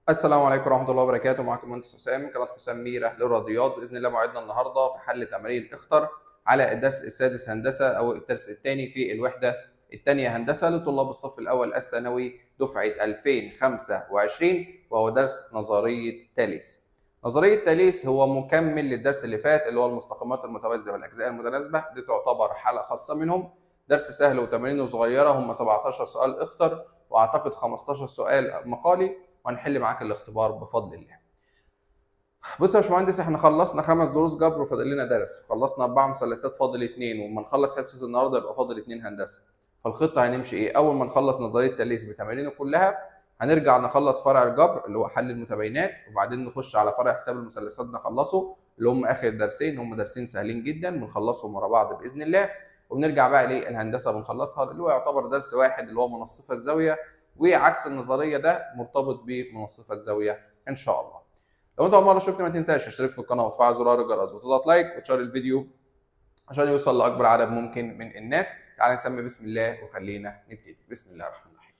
السلام عليكم ورحمة الله وبركاته معكم مهندس حسام من قناة حسام ميرة للرياضيات بإذن الله موعدنا النهاردة في حل تمارين اختر على الدرس السادس هندسة أو الدرس الثاني في الوحدة الثانية هندسة لطلاب الصف الأول الثانوي دفعة 2025 وهو درس نظرية تاليس. نظرية تاليس هو مكمل للدرس اللي فات اللي هو المستقيمات المتوازية والأجزاء المتناسبة دي تعتبر حلقة خاصة منهم درس سهل وتمارينه صغيرة هم 17 سؤال اختر وأعتقد 15 سؤال مقالي وهنحل معاك الاختبار بفضل الله. بص يا باشمهندس احنا خلصنا خمس دروس جبر وفاضل لنا درس، خلصنا اربع مثلثات فاضل اثنين وما نخلص حصص النهارده يبقى فاضل اثنين هندسه. فالخطه هنمشي ايه؟ اول ما نخلص نظريه تاليس بتمارينه كلها هنرجع نخلص فرع الجبر اللي هو حل المتباينات وبعدين نخش على فرع حساب المثلثات نخلصه اللي هم اخر درسين هم درسين سهلين جدا بنخلصهم ورا بعض باذن الله وبنرجع بقى للهندسه بنخلصها اللي هو يعتبر درس واحد اللي هو منصفه الزاويه وعكس النظريه ده مرتبط بمنصفه الزاويه ان شاء الله. لو انت اول مره شفت ما تنساش تشترك في القناه وتفعل زرار الجرس وتضغط لايك وتشير الفيديو عشان يوصل لاكبر عدد ممكن من الناس. تعال نسمي بسم الله وخلينا نبتدي. بسم الله الرحمن الرحيم.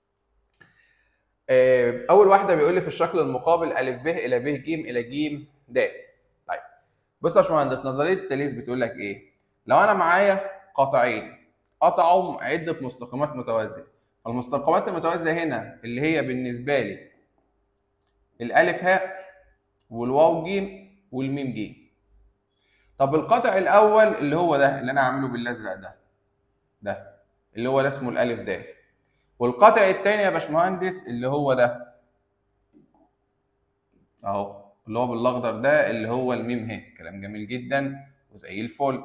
اول واحده بيقول لي في الشكل المقابل ا ب الى ب ج الى ج د. طيب بص يا باشمهندس نظريه التاليس بتقول لك ايه؟ لو انا معايا قطعين قطعهم عده مستقيمات متوازيه المستقيمات المتوازيه هنا اللي هي بالنسبه لي الالف هاء والواو ج والميم ج طب القطع الاول اللي هو ده اللي انا عامله بالازرق ده ده اللي هو ده اسمه الالف د والقطع الثاني يا باشمهندس اللي هو ده اهو اللي هو بالاخضر ده اللي هو الميم ه كلام جميل جدا وزي الفل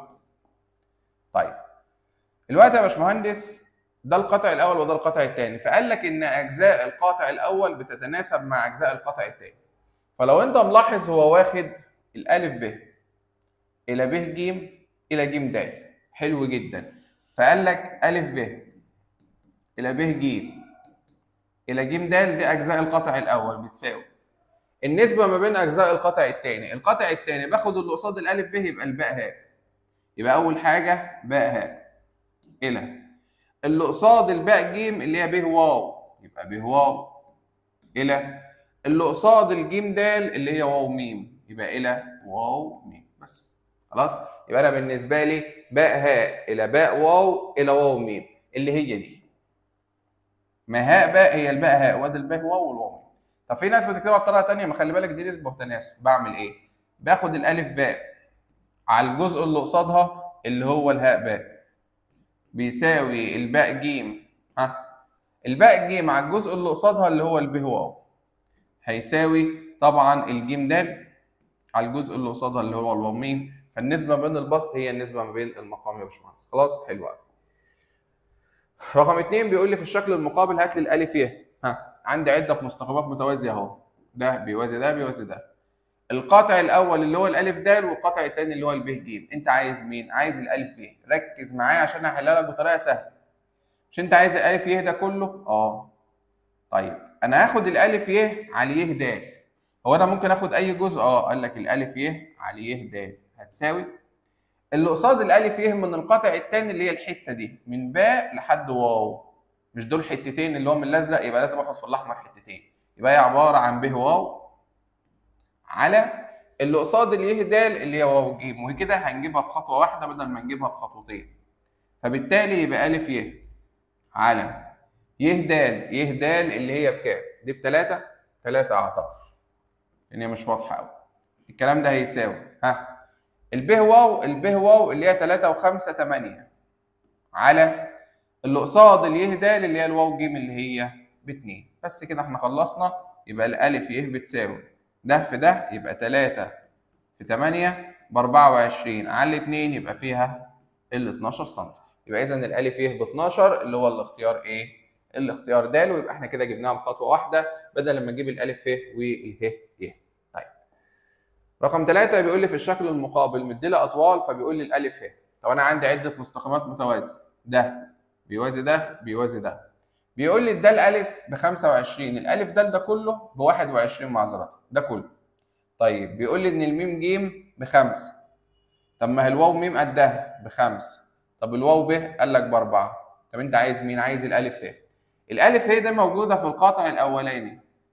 طيب الوقت يا باشمهندس ده القطع الاول وده القطع الثاني فقال لك ان اجزاء القطع الاول بتتناسب مع اجزاء القطع الثاني فلو انت ملاحظ هو واخد الالف ب الى ب ج الى ج د حلو جدا فقال لك الف ب الى ب ج الى ج د دي اجزاء القطع الاول بتساوي النسبه ما بين اجزاء القطع الثاني القطع الثاني باخد اللي قصاد الالف ب يبقى الباء هاء يبقى اول حاجه باء هاء الى اللي قصاد الباء ج اللي هي ب واو يبقى ب واو الى اللي قصاد الجيم د اللي هي واو ميم يبقى الى واو ميم بس خلاص يبقى انا بالنسبه لي باء هاء الى باء واو الى واو ميم اللي هي دي ما هاء باء هي الباء هاء وادي الباء واو والواو ميم طب في ناس بتكتبها بطريقه ثانيه ما خلي بالك دي نسبه وتناسب بعمل ايه باخد الالف باء على الجزء اللي قصادها اللي هو الهاء باء بيساوي الباء ج ها الباء ج مع الجزء اللي قصادها اللي هو الب واو هيساوي طبعا الجيم د على الجزء اللي قصادها اللي هو الواو ميم فالنسبه ما بين البسط هي النسبه ما بين المقام يا باشمهندس خلاص حلو قوي رقم اثنين بيقول لي في الشكل المقابل هات لي الالف ي ها عندي عده مستقيمات متوازيه اهو ده بيوازي ده بيوازي ده القطع الاول اللي هو الالف د والقطع الثاني اللي هو الب ج انت عايز مين عايز الالف ب ركز معايا عشان هحلها لك بطريقه سهله مش انت عايز الالف ي ده كله اه طيب انا هاخد الالف ي على ي د هو انا ممكن اخد اي جزء اه قال لك الالف ي على ي د هتساوي اللي قصاد الالف ي من القطع الثاني اللي هي الحته دي من باء لحد واو مش دول حتتين اللي هو من الازرق يبقى لازم اخد في الاحمر حتتين يبقى هي عباره عن ب واو على اللي قصاد اليه د اللي هي واو ج وهي كده هنجيبها في خطوه واحده بدل ما نجيبها في خطوتين فبالتالي يبقى الف ي على ي د ي د اللي هي بكام؟ دي بتلاتة؟ تلاتة اعتقد لان هي مش واضحه قوي الكلام ده هيساوي ها الب واو الب واو اللي هي 3 و5 8 على اللي قصاد اليه د اللي هي الواو ج اللي هي ب 2 بس كده احنا خلصنا يبقى الالف ي بتساوي ده في ده يبقى 3 في 8 ب 24 على 2 يبقى فيها ال 12 سم يبقى اذا الالف ي ب 12 اللي هو الاختيار ايه؟ الاختيار د ويبقى احنا كده جبناها بخطوه واحده بدل ما نجيب الالف ه واله ي طيب رقم 3 بيقول لي في الشكل المقابل مديلي اطوال فبيقول لي الالف ه طب انا عندي عده مستقيمات متوازيه ده بيوازي ده بيوازي ده بيقول لي ده الالف ب 25 الالف ده ده كله ب 21 معذره ده كله طيب بيقول لي ان الميم ج بخمسه طب ما هي الواو ميم قدها بخمسه طب الواو ب قال لك باربعه طب انت عايز مين عايز الالف ه الالف ه ده موجوده في القاطع الاولاني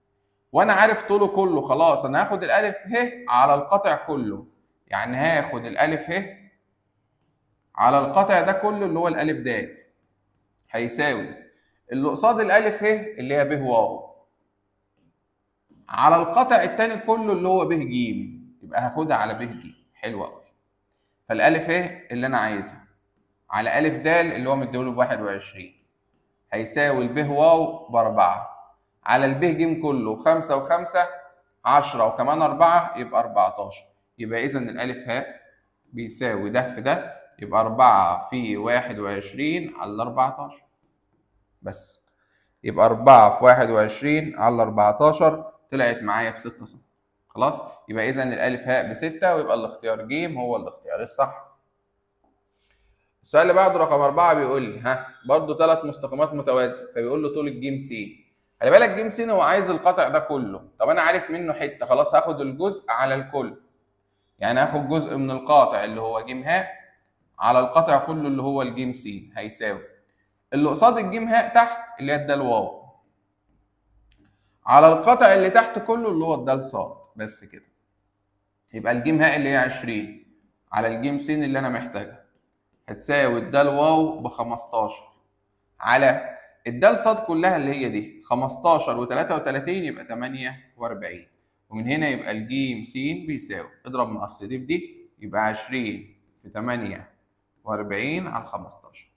وانا عارف طوله كله خلاص انا هاخد الالف ه على القطع كله يعني هاخد الالف ه على القطع ده كله اللي هو الالف د هيساوي اللي قصاد الالف ه اللي هي ب واو على القطع التاني كله اللي هو ب ج يبقى هاخدها على ب ج حلو قوي فالالف ه اللي انا عايزها على الف د اللي هو مديهوله ب 21 هيساوي الب واو بأربعة على الب ج كله خمسة وخمسة عشرة وكمان أربعة يبقى أربعتاشر يبقى إذا الألف هاء بيساوي ده في ده يبقى أربعة في واحد وعشرين على أربعتاشر بس يبقى أربعة في واحد وعشرين على أربعتاشر طلعت معايا بستة سم خلاص يبقى إذا الألف هاء بستة ويبقى الاختيار ج هو الاختيار الصح السؤال اللي بعده رقم أربعة بيقول لي ها برضه ثلاث مستقيمات متوازية فبيقول له طول الجيم س خلي بالك جيم س هو عايز القطع ده كله طب أنا عارف منه حتة خلاص هاخد الجزء على الكل يعني هاخد جزء من القاطع اللي هو ج ه على القطع كله اللي هو الجيم س هيساوي اللي قصاد الجيم ه تحت اللي هي الدال واو على القطع اللي تحت كله اللي هو الدال صاد بس كده يبقى الجيم ه اللي هي 20 على الجيم س اللي أنا محتاجها هتساوي الدال واو ب 15 على الدال صاد كلها اللي هي دي 15 و33 يبقى 48 ومن هنا يبقى الجيم س بيساوي اضرب مقص دي في دي يبقى 20 في 48 على 15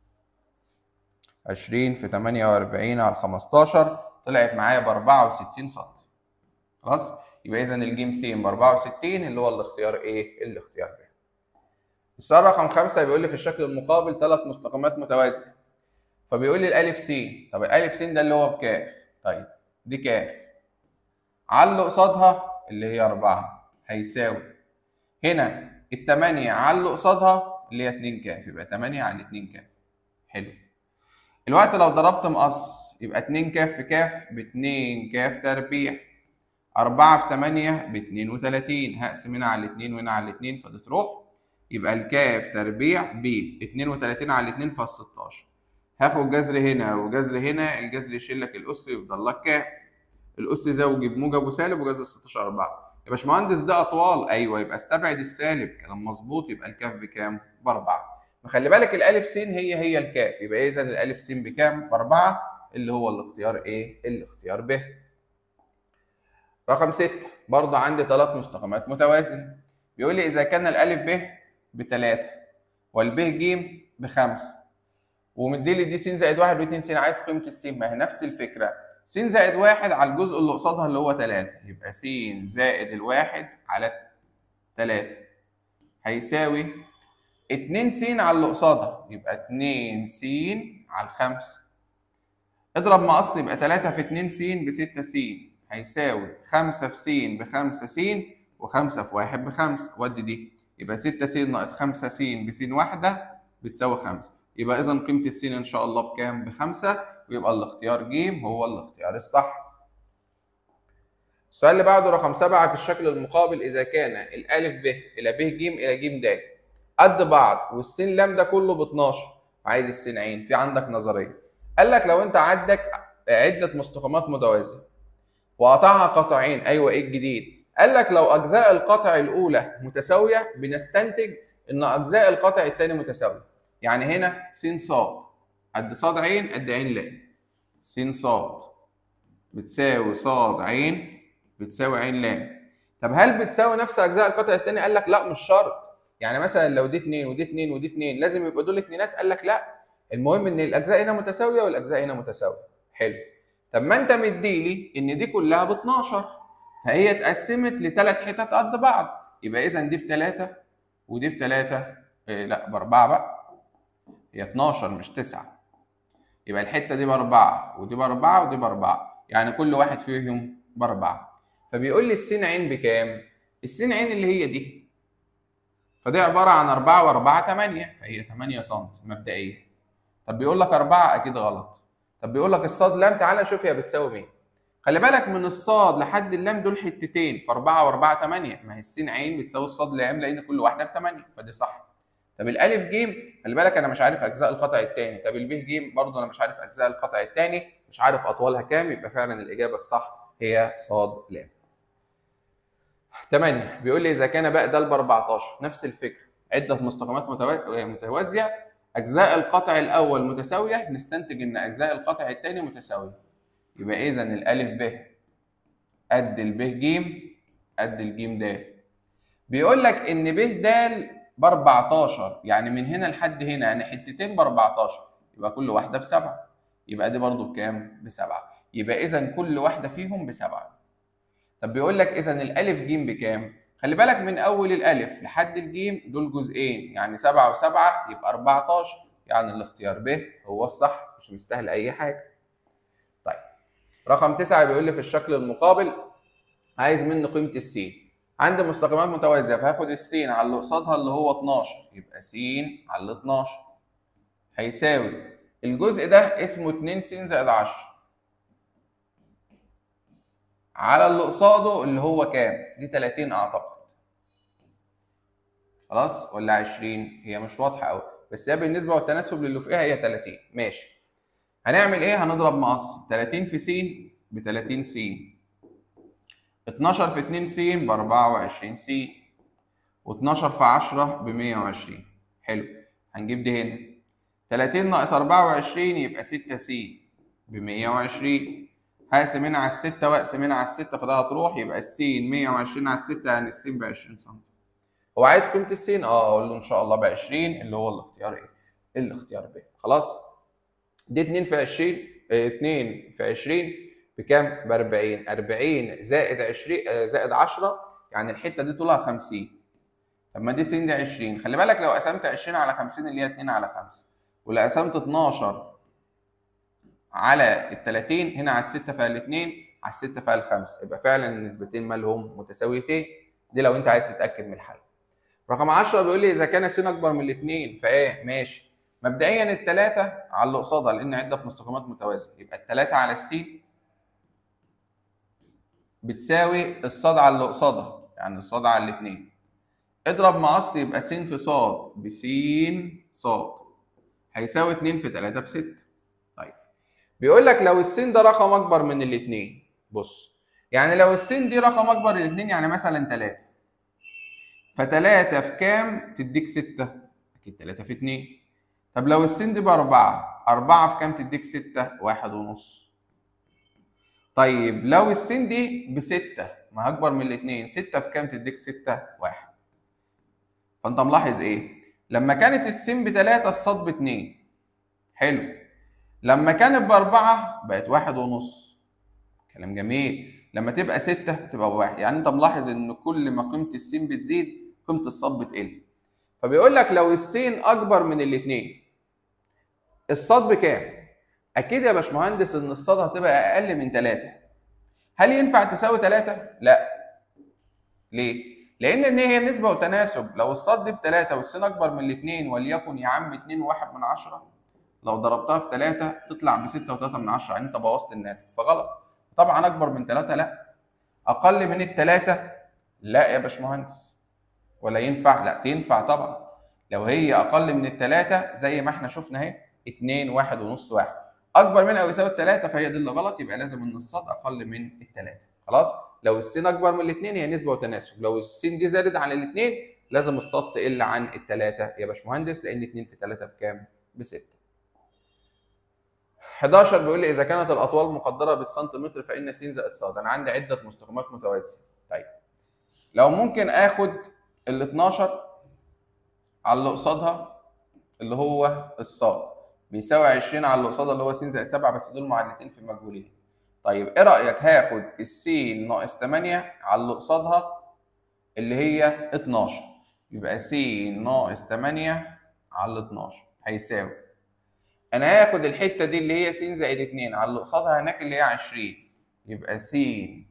20 في 48 على 15 طلعت معايا ب 64 سم خلاص يبقى اذا الجيم س ب 64 اللي هو الاختيار ايه؟ الاختيار ب السؤال رقم خمسة بيقول لي في الشكل المقابل ثلاث مستقيمات متوازية فبيقول لي الألف س طب الألف س ده اللي هو بكاف طيب دي كاف على اللي قصادها اللي هي أربعة هيساوي هنا التمانية على اللي قصادها اللي هي اتنين كاف يبقى تمانية على اتنين كاف حلو الوقت لو ضربت مقص يبقى اتنين كاف في كاف باتنين كاف تربيع أربعة في تمانية باتنين وتلاتين هقسم هنا على الاتنين وهنا على الاتنين فدي تروح يبقى الكاف تربيع ب 32 على 2 فال 16 هاخد جذر هنا وجذر هنا الجذر يشيل لك الاس يفضل لك كاف الاس زوجي بموجب وسالب وجذر 16 4 يا باشمهندس ده اطوال ايوه يبقى استبعد السالب كلام مظبوط يبقى الكاف بكام؟ باربعه فخلي بالك الالف س هي هي الكاف يبقى اذا الالف س بكام؟ باربعه اللي هو الاختيار ايه؟ الاختيار ب رقم 6 برضه عندي ثلاث مستقيمات متوازيه بيقول لي اذا كان الالف ب بتلاتة والب ج بخمسة ومديلي دي س زائد واحد واتنين س عايز قيمة الس ما هي نفس الفكرة س زائد واحد على الجزء اللي قصادها اللي هو تلاتة يبقى س زائد الواحد على تلاتة هيساوي اتنين س على اللي قصادها يبقى اتنين س على الخمسة اضرب مقص يبقى تلاتة في اتنين س بستة س هيساوي خمسة في س بخمسة س وخمسة في واحد بخمسة ودي دي يبقى 6 س ناقص 5 س بس واحدة بتساوي 5 يبقى إذا قيمة الس إن شاء الله بكام؟ بخمسة ويبقى الاختيار ج هو الاختيار الصح. السؤال اللي بعده رقم سبعة في الشكل المقابل إذا كان الألف ب إلى ب ج إلى ج د قد بعض والسين لام ده كله ب 12 عايز السين عين في عندك نظرية. قال لك لو أنت عندك عدة مستقيمات متوازية وقطعها قطعين أيوه إيه الجديد؟ قال لك لو اجزاء القطع الاولى متساويه بنستنتج ان اجزاء القطع الثاني متساويه يعني هنا س ص قد ص عين قد عين لام س ص بتساوي ص عين بتساوي عين لام طب هل بتساوي نفس اجزاء القطع الثاني قال لك لا مش شرط يعني مثلا لو دي 2 ودي 2 ودي 2 لازم يبقى دول اتنينات قال لك لا المهم ان الاجزاء هنا متساويه والاجزاء هنا متساويه حلو طب ما انت مديلي ان دي كلها ب 12 فهي اتقسمت لثلاث حتت قد بعض يبقى اذا دي بثلاثه ودي بثلاثه إيه لا باربعه بقى هي 12 مش 9 يبقى الحته دي باربعه ودي باربعه ودي باربعه يعني كل واحد فيهم باربعه فبيقول لي السين عين بكام؟ السين عين اللي هي دي فدي عباره عن 4 و4 8 فهي 8 سم مبدئيا طب بيقول لك 4 اكيد غلط طب بيقول لك الصاد لام تعالى نشوف هي بتساوي مين خلي بالك من الصاد لحد اللام دول حتتين في 4 و4 8 ما هي السين عين بتساوي الصاد لام لان كل واحده ب 8 فدي صح طب الالف ج خلي بالك انا مش عارف اجزاء القطع الثاني طب الب ج برضه انا مش عارف اجزاء القطع الثاني مش عارف اطوالها كام يبقى فعلا الاجابه الصح هي صاد لام 8 بيقول لي اذا كان باء د ب 14 نفس الفكره عده مستقيمات متوا- متوازيه اجزاء القطع الاول متساويه نستنتج ان اجزاء القطع الثاني متساويه يبقى اذا الالف ب قد الب ج قد الجيم د بيقول لك ان ب د ب 14 يعني من هنا لحد هنا يعني حتتين ب 14 يبقى كل واحده بسبعه يبقى دي برضو بكام؟ بسبعه يبقى اذا كل واحده فيهم بسبعه طب بيقول لك اذا الالف ج بكام؟ خلي بالك من اول الالف لحد الجيم دول جزئين يعني 7 و7 يبقى 14 يعني الاختيار ب هو الصح مش مستاهل اي حاجه. طيب رقم 9 بيقول لي في الشكل المقابل عايز مني قيمه السين. عندي مستقيمات متوازيه فهاخد السين على اللي قصادها اللي هو 12 يبقى س على ال 12 هيساوي الجزء ده اسمه 2 س زائد 10 على اللي قصاده اللي هو كام؟ دي 30 اعتقد. خلاص ولا 20 هي مش واضحه قوي بس هي بالنسبه والتناسب للي فوقها هي 30 ماشي. هنعمل ايه؟ هنضرب مقص 30 في س ب 30 س 12 في 2 س ب 24 س و12 في 10 ب 120 حلو هنجيب دي هنا 30 ناقص 24 يبقى 6 س ب 120 هقسم هنا على الستة واقسم هنا على الستة فده هتروح يبقى السين 120 على الستة يعني السين ب 20 سم. هو عايز قيمة السين؟ اه اقول له ان شاء الله ب 20 اللي هو الاختيار ايه؟ الاختيار ب خلاص؟ دي 2 في 20 اه 2 في 20 بكام؟ ب 40 40 زائد 20 اه زائد 10 يعني الحتة دي طولها 50 طب ما دي س دي 20 خلي بالك لو قسمت 20 على 50 اللي هي 2 على 5 ولو قسمت 12 على ال 30 هنا على الستة فيها الاثنين على الستة فيها الخمسة يبقى فعلا النسبتين مالهم متساويتين دي لو انت عايز تتأكد من الحل رقم 10 بيقول لي اذا كان س اكبر من الاثنين فايه ماشي مبدئيا الثلاثة على اللي قصادها لان عدة مستقيمات متوازية يبقى الثلاثة على السين بتساوي الصاد على اللي قصادها يعني الصاد على الاثنين اضرب مقص يبقى س في صاد بس صاد هيساوي 2 في 3 ب 6 طيب بيقول لك لو السين ده رقم اكبر من الاثنين بص يعني لو السين دي رقم اكبر من الاثنين يعني مثلا 3 ف3 في كام تديك 6 اكيد 3 في 2 طب لو السين دي بأربعة أربعة في كام تديك 6 واحد ونص طيب لو السين دي بستة ما أكبر من الاتنين ستة في كام تديك ستة واحد فأنت ملاحظ إيه؟ لما كانت السين بتلاتة الصاد باتنين حلو لما كانت بأربعة بقت واحد ونص كلام جميل لما تبقى ستة تبقى واحد يعني أنت ملاحظ إن كل ما قيمة السين بتزيد قيمة الصاد بتقل فبيقول لك لو السين أكبر من الاتنين الصاد بكام؟ أكيد يا باشمهندس إن الصاد هتبقى أقل من تلاتة هل ينفع تساوي تلاتة؟ لا ليه؟ لأن إن هي نسبة وتناسب لو الصاد دي بتلاتة والسين أكبر من الاتنين وليكن يا عم اتنين وواحد من عشرة لو ضربتها في تلاتة تطلع بستة وتلاتة من عشرة يعني أنت بوظت الناتج فغلط طبعا أكبر من تلاتة لا أقل من التلاتة لا يا باشمهندس ولا ينفع؟ لا تنفع طبعا لو هي أقل من التلاتة زي ما احنا شفنا اهي اتنين واحد ونص واحد أكبر من أو يساوي التلاتة فهي دي اللي غلط يبقى لازم إن الصاد أقل من التلاتة خلاص لو السين اكبر من الاثنين هي نسبه وتناسب لو السين دي زادت عن الاثنين لازم الصاد تقل عن الثلاثه يا باشمهندس لان 2 في 3 بكام ب 6 11 بيقول لي اذا كانت الاطوال مقدره بالسنتيمتر فان س زائد ص انا عندي عده مستقيمات متوازيه طيب لو ممكن اخد ال 12 على اللي قصادها اللي هو الصاد بيساوي 20 على اللي قصادها اللي هو س زائد 7 بس دول معادلتين في المجهولين طيب ايه رايك هاخد السين ناقص 8 على اللي قصادها اللي هي 12 يبقى س ناقص 8 على 12 هيساوي انا هاخد الحته دي اللي هي س زائد 2 على اللي قصادها هناك اللي هي 20 يبقى س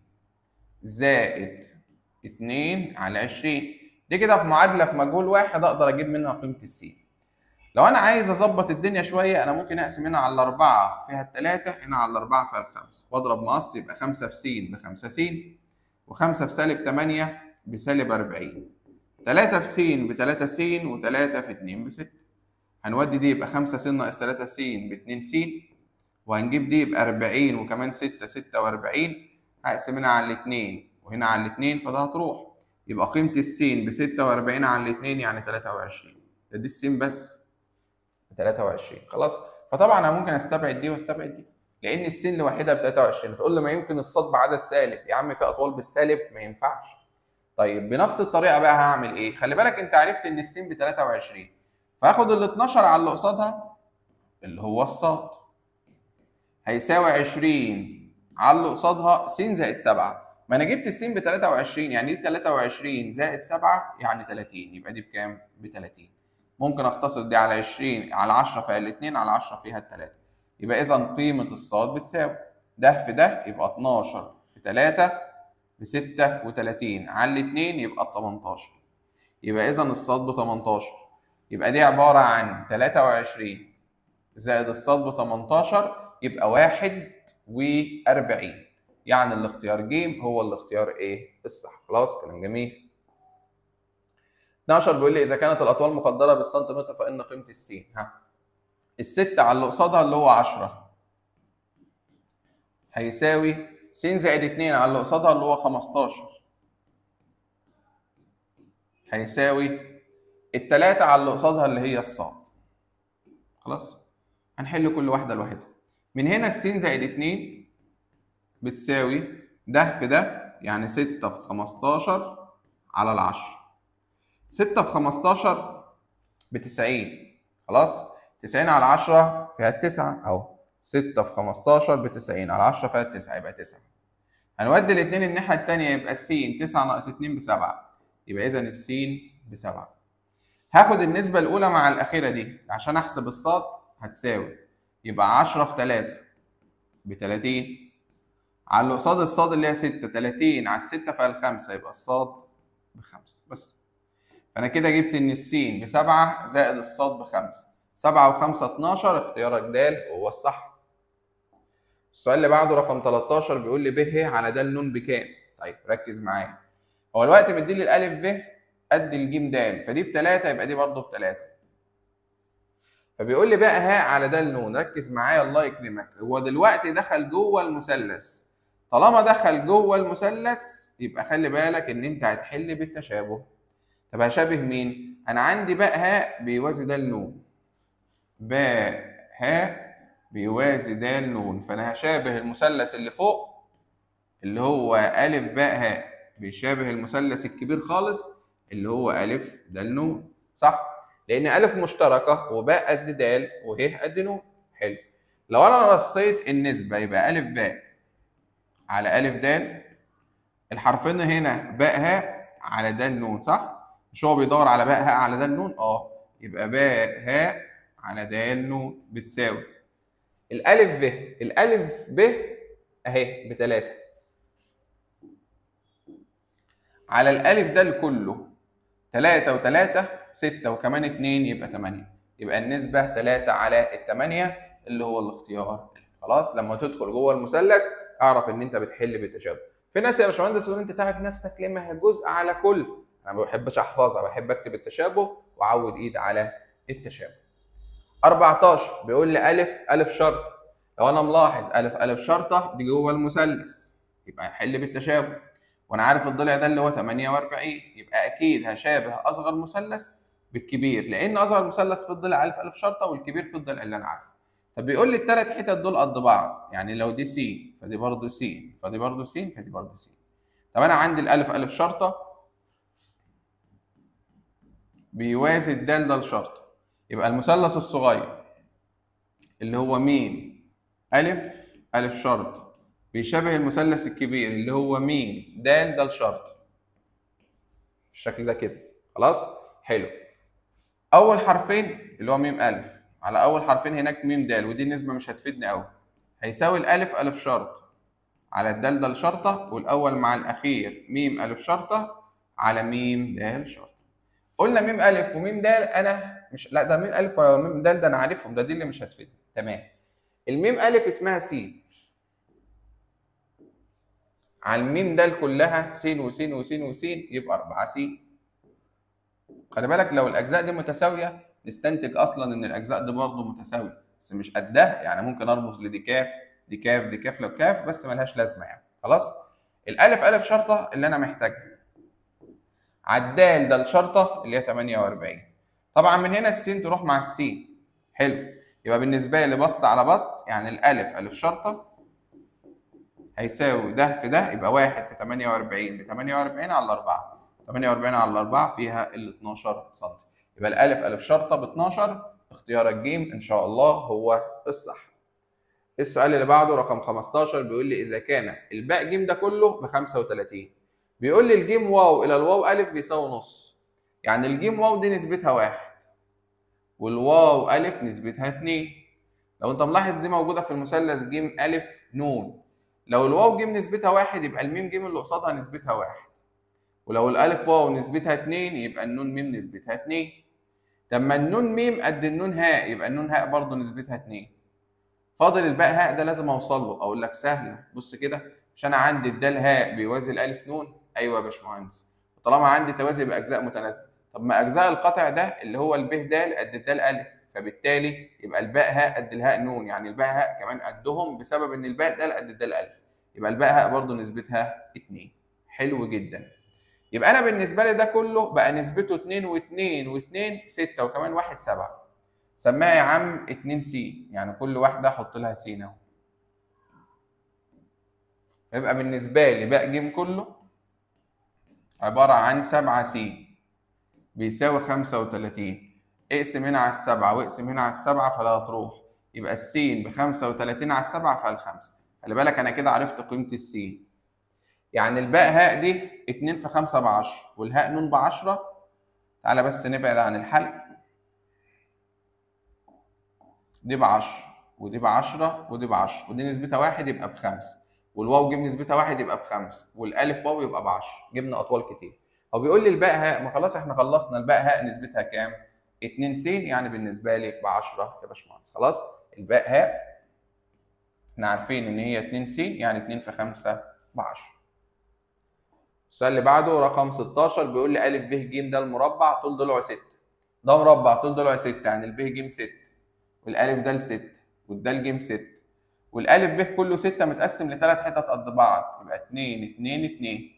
زائد 2 على 20 دي كده في معادله في مجهول واحد اقدر اجيب منها قيمه السين لو انا عايز اظبط الدنيا شويه انا ممكن اقسم هنا على الاربعه فيها الثلاثه هنا على الاربعه فيها الخمسه واضرب مقص يبقى 5 في س ب 5 س و5 في سالب 8 بسالب 40 3 في س ب 3 س و3 في 2 ب 6 هنودي دي يبقى 5 س ناقص 3 س ب 2 س وهنجيب دي يبقى 40 وكمان 6 46 هقسم على الاثنين وهنا على الاثنين فده هتروح يبقى قيمة السين ب 46 على الاثنين يعني 23 ده دي السين بس 23 خلاص فطبعا انا ممكن استبعد دي واستبعد دي لان السين لوحدها ب 23 تقول لي ما يمكن الصاد بعدد سالب يا عم في اطوال بالسالب ما ينفعش طيب بنفس الطريقه بقى هعمل ايه خلي بالك انت عرفت ان السين ب 23 فهاخد ال 12 على اللي قصادها اللي هو الصاد هيساوي 20 على اللي قصادها س زائد 7 ما انا جبت السين ب 23 يعني دي 23 زائد 7 يعني 30 يبقى دي بكام؟ ب 30 ممكن اختصر دي على 20 على 10 فيها الاثنين على 10 فيها الثلاثه يبقى اذا قيمه الصاد بتساوي ده في ده يبقى 12 في 3 ب 36 على الاثنين يبقى 18 يبقى اذا الصاد ب 18 يبقى دي عباره عن 23 زائد الصاد ب 18 يبقى 41 يعني الاختيار ج هو الاختيار ايه الصح خلاص كلام جميل 12 بيقول لي اذا كانت الاطوال مقدره بالسنتيمتر فان قيمه السين ها الستة على اللي قصادها اللي هو 10 هيساوي س زائد 2 على اللي قصادها اللي هو 15 هيساوي التلاتة على اللي قصادها اللي هي الصاد خلاص هنحل كل واحدة لوحدها من هنا السين زائد 2 بتساوي ده في ده يعني 6 في 15 على العشرة 6 في 15 ب 90 خلاص 90 على 10 فيها التسعة اهو 6 في 15 ب 90 على 10 فيها التسعة يبقى 9 هنودي الاثنين الناحية التانية يبقى س 9 ناقص 2 ب 7 يبقى إذا الس ب 7 هاخد النسبة الأولى مع الأخيرة دي عشان أحسب الصاد هتساوي يبقى 10 في 3 ب 30 على اللي قصاد الصاد اللي هي 6 30 على الستة فيها الخمسة يبقى الصاد بخمسة بس فأنا كده جبت إن السين بسبعة زائد الصاد بخمسة سبعة وخمسة 12 اختيارك د وهو الصح السؤال اللي بعده رقم 13 بيقول لي ب ه على د ن بكام؟ طيب ركز معايا هو الوقت مديلي الألف ب قد الجيم د فدي بتلاتة يبقى دي برضه بتلاتة فبيقول لي بقى ها على د ن ركز معايا الله يكرمك هو دلوقتي دخل جوه المثلث طالما دخل جوه المثلث يبقى خلي بالك ان انت هتحل بالتشابه طب هشابه مين انا عندي باء هاء بيوازي د ن باء هاء بيوازي د ن فانا هشابه المثلث اللي فوق اللي هو ا باء هاء بيشابه المثلث الكبير خالص اللي هو ا د ن صح لان ا مشتركه وباء قد د وه قد ن حلو لو انا رصيت النسبه يبقى ا باء على أ د الحرفين هنا باء هاء على د ن صح؟ مش هو بيدور على باء هاء على د ن؟ اه يبقى باء هاء على د ن بتساوي الألف ب الألف ب أهي بتلاتة على الألف ده كله تلاتة وتلاتة ستة وكمان اتنين يبقى تمانية يبقى النسبة تلاتة على التمانية اللي هو الاختيار خلاص لما تدخل جوه المثلث اعرف ان انت بتحل بالتشابه في ناس يا باشمهندس تقول انت تعب نفسك ليه ما هي جزء على كل انا ما بحبش احفظها بحب اكتب التشابه واعود ايد على التشابه 14 بيقول لي الف الف شرط لو انا ملاحظ الف الف شرطه دي جوه المثلث يبقى هحل بالتشابه وانا عارف الضلع ده اللي هو 48 يبقى اكيد هشابه اصغر مثلث بالكبير لان اصغر مثلث في الضلع الف الف شرطه والكبير في الضلع اللي انا عارفه طب بيقول لي الثلاث حتت دول قد بعض يعني لو دي س فدي برضه س فدي برضه س فدي برضه س طب انا عندي الالف الف شرطه بيوازي الدال دال شرطه يبقى المثلث الصغير اللي هو م الف الف شرطه بيشابه المثلث الكبير اللي هو م د دال شرطه بالشكل ده كده خلاص حلو اول حرفين اللي هو م الف على اول حرفين هناك م د ودي النسبه مش هتفيدني قوي هيساوي الالف الف شرط على الدال دال شرطه والاول مع الاخير م الف شرطه على م د شرطه قلنا م الف وم د انا مش لا ده م الف وم د ده انا عارفهم ده دي اللي مش هتفيدني تمام الميم الف اسمها س على الميم د كلها س وس وس وس يبقى 4 س خلي بالك لو الاجزاء دي متساويه نستنتج اصلا ان الاجزاء دي برضه متساويه بس مش قدها يعني ممكن ارمز لدي كاف دي كاف دي كاف لو كاف بس ملهاش لازمه يعني خلاص الالف الف شرطه اللي انا محتاجها عدال ده الشرطه اللي هي 48 طبعا من هنا السين تروح مع السين حلو يبقى بالنسبه لي بسط على بسط يعني الالف الف شرطه هيساوي ده في ده يبقى 1 في 48 ب 48 على 4 48 على 4 فيها ال 12 سم يبقى الالف الف شرطه ب 12 اختيار الجيم ان شاء الله هو الصح السؤال اللي بعده رقم 15 بيقول لي اذا كان الباء جيم ده كله ب 35 بيقول لي الجيم واو الى الواو الف بيساوي نص يعني الجيم واو دي نسبتها واحد والواو الف نسبتها 2 لو انت ملاحظ دي موجوده في المثلث جيم الف نون لو الواو جيم نسبتها واحد يبقى الميم جيم اللي قصادها نسبتها واحد ولو الالف واو نسبتها 2 يبقى النون ميم نسبتها 2 طب ما النون ميم قد النون هاء يبقى النون هاء برضه نسبتها 2 فاضل الباء هاء ده لازم اوصل له اقول لك سهله بص كده مش انا عندي الدال هاء بيوازي الالف نون ايوه يا باشمهندس طالما عندي توازي باجزاء متناسبه طب ما اجزاء القطع ده اللي هو الب د قد الدال الف فبالتالي يبقى الباء هاء قد الهاء نون يعني الباء هاء كمان قدهم بسبب ان الباء دال قد الدال الف يبقى الباء هاء برضه نسبتها 2 حلو جدا يبقى انا بالنسبه لي ده كله بقى نسبته 2 و2 و2 6 وكمان 1 7 سماها يا عم 2 س يعني كل واحده احط لها س اهو يبقى بالنسبه لي باء ج كله عباره عن 7 س بيساوي 35 اقسم هنا على السبعة واقسم هنا على السبعة فلا تروح يبقى السين ب 35 على السبعة فالخمسة خلي بالك أنا كده عرفت قيمة السين يعني الباء هاء دي 2 في 5 ب 10 والهاء نون ب 10 تعالى بس نبعد عن الحل دي ب 10 ودي ب 10 ودي ب 10 ودي نسبتها واحد يبقى بخمسة والواو جيب نسبتها واحد يبقى بخمسة والألف واو يبقى ب 10 جبنا أطوال كتير هو بيقول لي الباء هاء ما خلاص احنا خلصنا الباء هاء نسبتها كام؟ 2 س يعني بالنسبه لي ب 10 يا باشمهندس خلاص الباء هاء احنا عارفين ان هي 2 س يعني 2 في 5 ب 10 السؤال اللي بعده رقم 16 بيقول لي ا ب ج ده المربع طول ضلعه 6 ده مربع طول ضلعه 6 يعني الب ج 6 والالف ده 6 والدال ج 6 والالف ب كله 6 متقسم لثلاث حتت قد بعض يبقى 2 2 2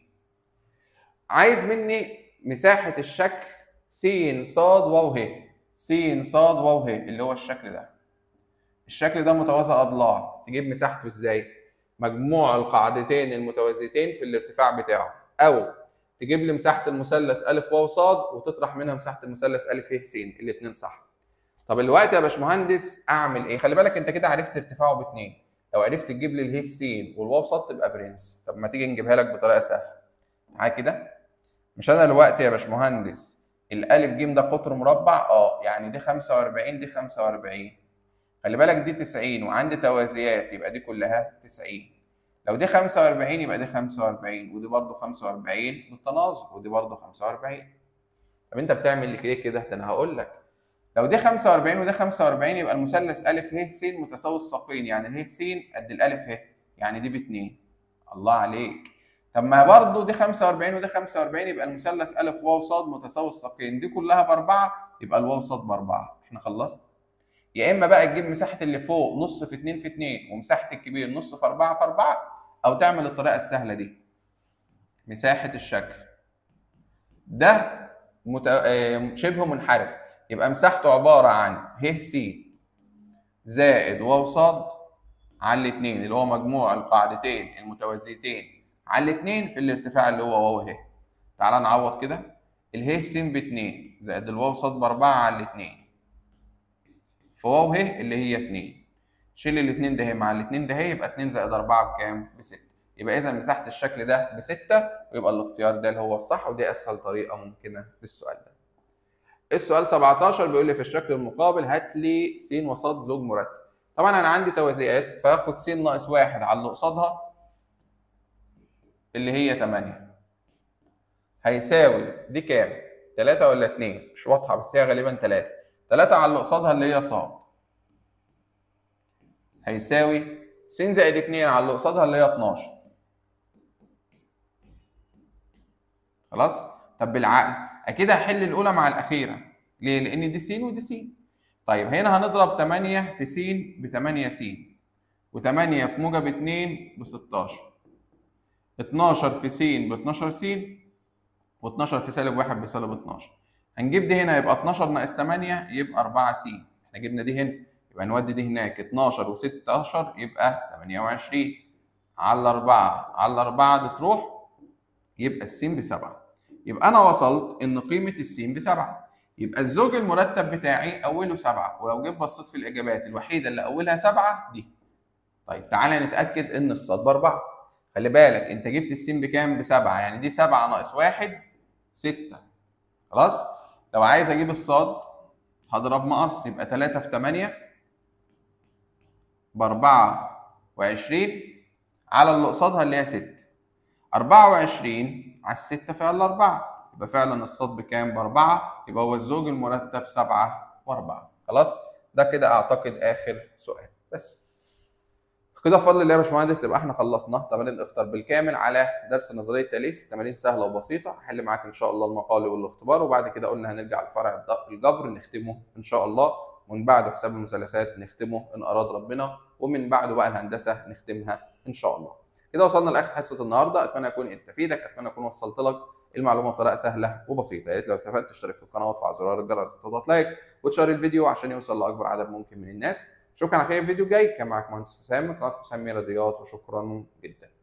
عايز مني مساحه الشكل س ص واو ه س ص واو ه اللي هو الشكل ده الشكل ده متوازي اضلاع تجيب مساحته ازاي مجموع القاعدتين المتوازيتين في الارتفاع بتاعه او تجيب لي مساحه المثلث ا واو ص وتطرح منها مساحه المثلث ا ه س الاثنين صح طب الوقت يا باشمهندس اعمل ايه خلي بالك انت كده عرفت ارتفاعه باثنين لو عرفت تجيب لي اله س والواو ص تبقى برنس طب ما تيجي نجيبها لك بطريقه سهله معايا كده مش انا الوقت يا باشمهندس الالف ج ده قطر مربع اه يعني دي 45 دي 45 خلي بالك دي 90 وعندي توازيات يبقى دي كلها 90 لو دي 45 يبقى دي 45 ودي برضه 45 بالتناظر ودي برضه 45 طب انت بتعمل ليه كده ده انا هقول لك لو دي 45 وده 45 يبقى المثلث ا ه س متساوي الساقين يعني ه س قد الالف ه يعني دي ب 2 الله عليك طب ما برضه دي 45 وده 45 يبقى المثلث ا واو ص متساوي الساقين دي كلها باربعه يبقى الواو ص باربعه احنا خلصنا يا اما بقى تجيب مساحه اللي فوق نص في 2 في 2 ومساحه الكبير نص في 4 في 4 او تعمل الطريقه السهله دي مساحه الشكل ده مت... شبه منحرف يبقى مساحته عباره عن ه س زائد واو ص على الاثنين اللي هو مجموع القاعدتين المتوازيتين على الاثنين في الارتفاع اللي هو واو ه تعال نعوض كده اله س ب 2 زائد الواو ص ب 4 على الاثنين في واو ه اللي هي 2 شيل الاثنين ده مع الاثنين ده يبقى 2 زائد 4 بكام؟ ب 6 يبقى اذا مساحه الشكل ده ب 6 ويبقى الاختيار ده اللي هو الصح ودي اسهل طريقه ممكنه للسؤال ده. السؤال 17 بيقول لي في الشكل المقابل هات لي س وص زوج مرتب. طبعا انا عندي توازيات فاخد س ناقص 1 على اللي قصادها اللي هي 8 هيساوي دي كام؟ 3 ولا 2 مش واضحه بس هي غالبا 3 3 على اللي قصادها اللي هي ص هيساوي س زائد 2 على اللي قصادها اللي هي 12 خلاص؟ طب بالعقل اكيد هحل الاولى مع الاخيره ليه؟ لان دي س ودي س طيب هنا هنضرب 8 في س ب 8 س و8 في موجب 2 ب 16 12 في س ب 12 س و12 في سالب 1 بسالب 12 هنجيب دي هنا يبقى 12 ناقص 8 يبقى 4 س احنا جبنا دي هنا يبقى نودي دي هناك 12 و16 يبقى 28 على 4 على 4 دي تروح يبقى السين بسبعة يبقى أنا وصلت إن قيمة السين بسبعة يبقى الزوج المرتب بتاعي أوله سبعة ولو جيت بصيت في الإجابات الوحيدة اللي أولها سبعة دي طيب تعالى نتأكد إن الصاد بأربعة خلي بالك أنت جبت السين بكام؟ بسبعة يعني دي سبعة ناقص واحد ستة خلاص؟ لو عايز أجيب الصاد هضرب مقص يبقى تلاتة في تمانية بأربعة وعشرين على اللي قصادها اللي هي ستة 24 على الستة فعلا أربعة يبقى فعلا الصاد بكام؟ بأربعة يبقى هو الزوج المرتب سبعة وأربعة خلاص؟ ده كده أعتقد آخر سؤال بس كده بفضل الله يا باشمهندس يبقى احنا خلصنا تمارين اختر بالكامل على درس نظريه تاليس تمارين سهله وبسيطه هحل معاك ان شاء الله المقالي والاختبار وبعد كده قلنا هنرجع لفرع الجبر نختمه ان شاء الله ومن بعده حساب المثلثات نختمه ان اراد ربنا ومن بعده بقى الهندسه نختمها ان شاء الله كده وصلنا لاخر حصه النهارده اتمنى اكون انت افيدك اتمنى اكون وصلت لك المعلومه بطريقه سهله وبسيطه يا ريت لو استفدت تشترك في القناه وتفعل زرار الجرس وتضغط لايك وتشير الفيديو عشان يوصل لاكبر عدد ممكن من الناس اشوفك على خير الفيديو الجاي كان معاك مهندس حسام من قناه حسام رياضيات وشكرا جدا